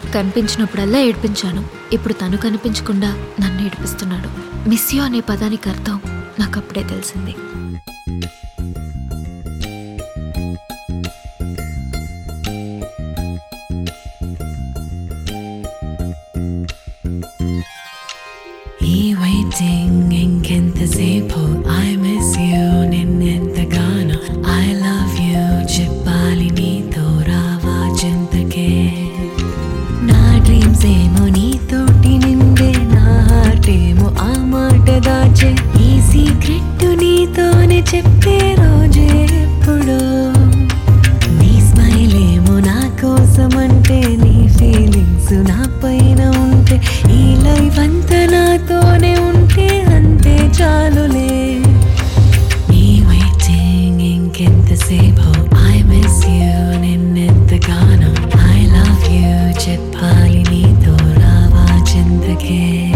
కనిపించినప్పుడల్లా ఏడిపించాను ఇప్పుడు తను కనిపించకుండా నన్ను ఏడిపిస్తున్నాడు మిస్ యూ అనే పదానికి అర్థం నాకు అప్పుడే తెలిసింది ఈ వెయిటింగ్ ఇంకెంతసేపు ఐ మిస్ యూ నిన్నెంతగానో ఐ లవ్ యూ చెప్పాలి నీతో రావా చింతకే నా డ్రీమ్స్ ఏమో నీతోటి నిండే నా హార్ట్ ఏమో ఆ మాట దాచే ఈ సీక్రెట్ నీతోనే చెప్పే రోజే ఎప్పుడో నీ స్మైల్ ఏమో నా కోసం అంటే నీ ఫీలింగ్స్ నా పైన ఉంటే ఈ లైఫ్ అంతా నాతోనే ఉంటే అంతే చాలులే నీ వెయిటింగ్ ఇంకెంతసేపు ఐ మిస్ యూ నిన్నెంతగానో ఐ లవ్ యూ చెప్పాలి నీతో రావా చింతకే